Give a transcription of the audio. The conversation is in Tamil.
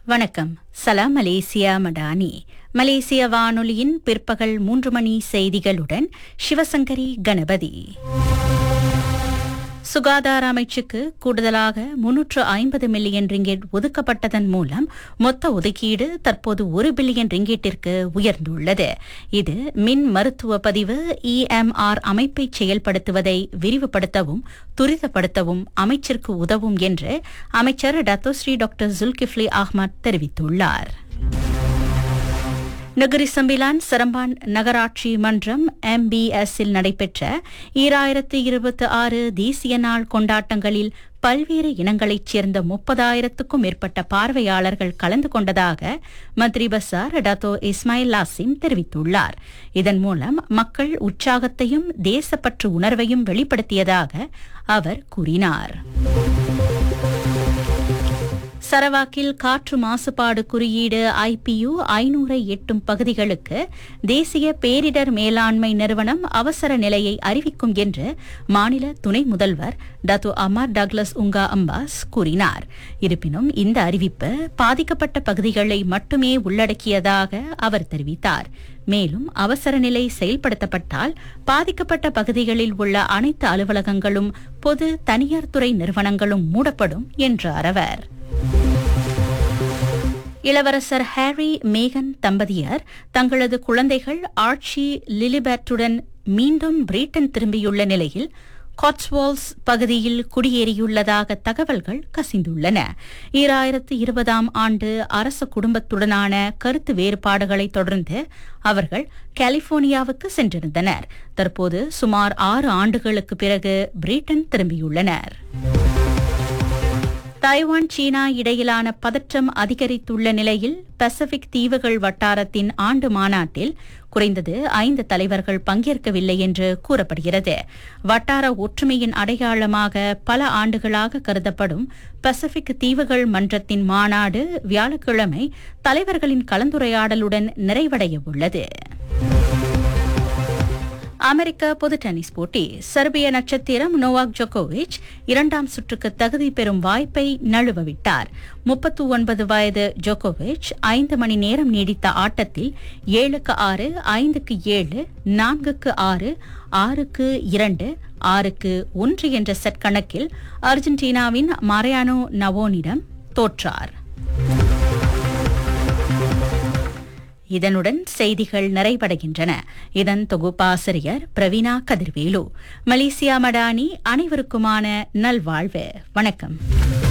வணக்கம் சலாம் மலேசியா மடானி மலேசிய வானொலியின் பிற்பகல் மூன்று மணி செய்திகளுடன் சிவசங்கரி கணபதி சுகாதார அமைச்சுக்கு கூடுதலாக முன்னூற்று ஐம்பது மில்லியன் ரிங்கெட் ஒதுக்கப்பட்டதன் மூலம் மொத்த ஒதுக்கீடு தற்போது ஒரு பில்லியன் ரிங்கெட்டிற்கு உயர்ந்துள்ளது இது மின் மருத்துவ பதிவு இஎம்ஆர் அமைப்பை செயல்படுத்துவதை விரிவுபடுத்தவும் துரிதப்படுத்தவும் அமைச்சிற்கு உதவும் என்று அமைச்சர் டத்தோஸ்ரீ டாக்டர் ஜுல்கிஃப்லி அஹ்மத் தெரிவித்துள்ளார் நகரி சம்பிலான் சரம்பான் நகராட்சி மன்றம் எம்பிஎஸ் இல் நடைபெற்ற ஈராயிரத்து இருபத்தி ஆறு தேசிய நாள் கொண்டாட்டங்களில் பல்வேறு இனங்களைச் சேர்ந்த முப்பதாயிரத்துக்கும் மேற்பட்ட பார்வையாளர்கள் கலந்து கொண்டதாக மந்திரி பசார் டத்தோ இஸ்மாயில் லாசிம் தெரிவித்துள்ளார் இதன் மூலம் மக்கள் உற்சாகத்தையும் தேசப்பற்று உணர்வையும் வெளிப்படுத்தியதாக அவர் கூறினார் சரவாக்கில் காற்று மாசுபாடு குறியீடு ஐபியு ஐநூறை எட்டும் பகுதிகளுக்கு தேசிய பேரிடர் மேலாண்மை நிறுவனம் அவசர நிலையை அறிவிக்கும் என்று மாநில துணை முதல்வர் Datuk Amar Douglas Uggah Embas கூறினார் இருப்பினும் இந்த அறிவிப்பு பாதிக்கப்பட்ட பகுதிகளை மட்டுமே உள்ளடக்கியதாக அவர் தெரிவித்தார் மேலும் அவசர நிலை செயல்படுத்தப்பட்டால் பாதிக்கப்பட்ட பகுதிகளில் உள்ள அனைத்து அலுவலகங்களும் பொது தனியார் துறை நிறுவனங்களும் மூடப்படும் என்றார் அவர் இளவரசர் ஹாரி மேகன் தம்பதியர் தங்களது குழந்தைகள் ஆட்சி லிலிபேட்டுடன் மீண்டும் பிரிட்டன் திரும்பியுள்ள நிலையில் காட்ஸ்வால்ஸ் பகுதியில் குடியேறியுள்ளதாக தகவல்கள் கசிந்துள்ளன ஈராயிரத்து இருபதாம் ஆண்டு அரச குடும்பத்துடனான கருத்து வேறுபாடுகளை தொடர்ந்து அவர்கள் கலிபோர்னியாவுக்கு சென்றிருந்தனர் தற்போது சுமார் ஆறு ஆண்டுகளுக்கு பிறகு பிரிட்டன் திரும்பியுள்ளனர் தைவான் சீனா இடையிலான பதற்றம் அதிகரித்துள்ள நிலையில் பசிபிக் தீவுகள் வட்டாரத்தின் ஆண்டு மாநாட்டில் குறைந்தது ஐந்து தலைவர்கள் பங்கேற்கவில்லை என்று கூறப்படுகிறது வட்டார ஒற்றுமையின் அடையாளமாக பல ஆண்டுகளாக கருதப்படும் பசிபிக் தீவுகள் மன்றத்தின் மாநாடு வியாழக்கிழமை தலைவர்களின் கலந்துரையாடலுடன் நிறைவடைய உள்ளது அமெரிக்க பொது டென்னிஸ் போட்டி செர்பிய நட்சத்திரம் நோவாக் ஜோகோவிச் இரண்டாம் சுற்றுக்கு தகுதி பெறும் வாய்ப்பை நழுவவிட்டார் முப்பத்து ஒன்பது வயது ஜோகோவிச் ஐந்து மணி நேரம் நீடித்த ஆட்டத்தில் ஏழுக்கு ஆறு ஐந்துக்கு ஏழு நான்குக்கு ஆறு ஆறுக்கு இரண்டு ஆறுக்கு ஒன்று என்ற செட் கணக்கில் அர்ஜென்டினாவின் மரையானோ நவோனிடம் தோற்றார் இதனுடன் செய்திகள் நிறைவடைகின்றன இதன் தொகுப்பாசிரியர் பிரவீனா கதிர்வேலு மலேசியா மடானி அனைவருக்குமான நல்வாழ்வு வணக்கம்